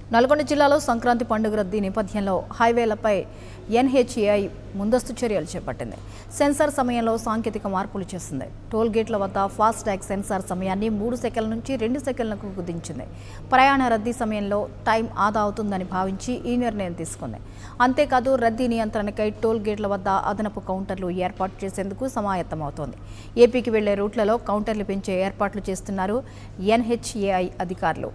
నల్గొండ జిల్లాలో సంక్రాంతి పండుగ రద్దీ నేపథ్యంలో హైవేలపై ఎన్హెచ్ఏఐ ముందస్తు చర్యలు చేపట్టింది సెన్సార్ సమయంలో సాంకేతిక మార్పులు చేసింది టోల్ గేట్ల వద్ద ఫాస్ట్ ట్యాగ్ సెన్సార్ సమయాన్ని మూడు సెకండ్ల నుంచి రెండు సెకండ్లకు కుదించింది ప్రయాణ రద్దీ సమయంలో టైం ఆదా అవుతుందని భావించి ఈ నిర్ణయం తీసుకుంది అంతేకాదు రద్దీ నియంత్రణకై టోల్ గేట్ల వద్ద అదనపు కౌంటర్లు ఏర్పాటు చేసేందుకు సమాయత్తమవుతోంది ఏపీకి వెళ్లే రూట్లలో కౌంటర్లు పెంచే ఏర్పాట్లు చేస్తున్నారు ఎన్హెచ్ఏఐ అధికారులు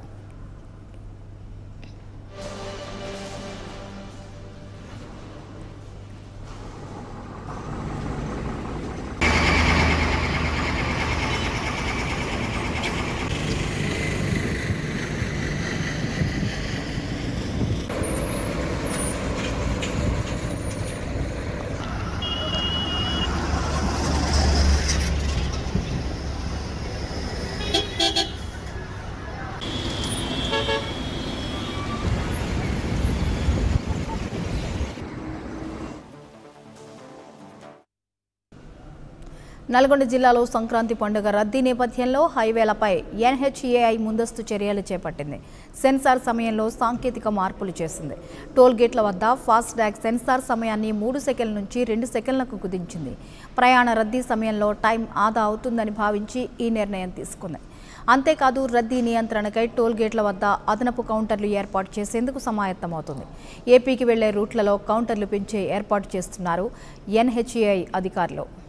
నల్గొండ జిల్లాలో సంక్రాంతి పండుగ రద్దీ నేపథ్యంలో హైవేలపై ఎన్హెచ్ఏఐ ముందస్తు చర్యలు చేపట్టింది సెన్సార్ సమయంలో సాంకేతిక మార్పులు చేసింది టోల్ గేట్ల వద్ద ఫాస్ట్ ట్యాగ్ సెన్సార్ సమయాన్ని మూడు సెకండ్ల నుంచి రెండు సెకండ్లకు కుదించింది ప్రయాణ రద్దీ సమయంలో టైం ఆదా అవుతుందని భావించి ఈ నిర్ణయం తీసుకుంది అంతేకాదు రద్దీ నియంత్రణకై టోల్ గేట్ల వద్ద అదనపు కౌంటర్లు ఏర్పాటు చేసేందుకు సమాయత్తమవుతుంది ఏపీకి వెళ్లే రూట్లలో కౌంటర్లు పెంచే ఏర్పాటు చేస్తున్నారు ఎన్హెచ్ఏఐ అధికారులు